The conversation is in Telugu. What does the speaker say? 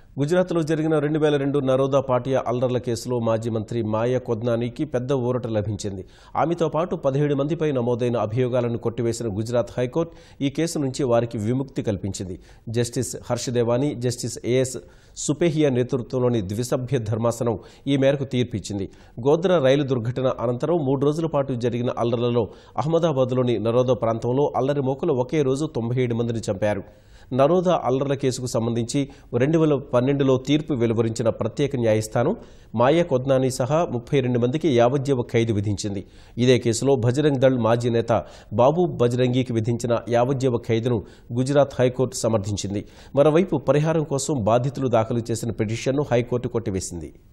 గుజరాత్లో జరిగిన రెండు వేల రెండు నరోదా పాటియా అల్లర్ల కేసులో మాజీ మంత్రి మాయ కొద్నానికి పెద్ద ఊరట లభించింది ఆమెతో పాటు పదిహేడు మందిపై నమోదైన అభియోగాలను కొట్టివేసిన గుజరాత్ హైకోర్టు ఈ కేసు నుంచి వారికి విముక్తి కల్పించింది justice Harsh Devani justice A S Supehia నేతృత్వంలోని ద్విసభ్య ధర్మాసనం ఈ మేరకు తీర్పిచ్చింది గోద్రా రైలు దుర్ఘటన అనంతరం మూడు రోజుల పాటు జరిగిన అల్లర్లలో అహ్మదాబాద్లోని నరోదా ప్రాంతంలో అల్లరి మోకలు ఒకే రోజు తొంభై ఏడు మందిని చంపారు నరోదా అల్లర్ల కేసుకు సంబంధించి రెండు వేల పన్నెండులో తీర్పు వెలువరించిన ప్రత్యేక న్యాయస్థానం మాయా కొద్నాని సహా ముప్పై రెండు మందికి యావజ్జీవ ఖైదు విధించింది ఇదే కేసులో బజరంగ్ దళ్ మాజీ నేత బాబు బజరంగీకి విధించిన యావజ్జీవ ఖైదును గుజరాత్ హైకోర్టు సమర్థించింది మరోవైపు పరిహారం కోసం బాధితులు దాఖలు చేసిన పిటిషన్ను హైకోర్టు కొట్టివేసింది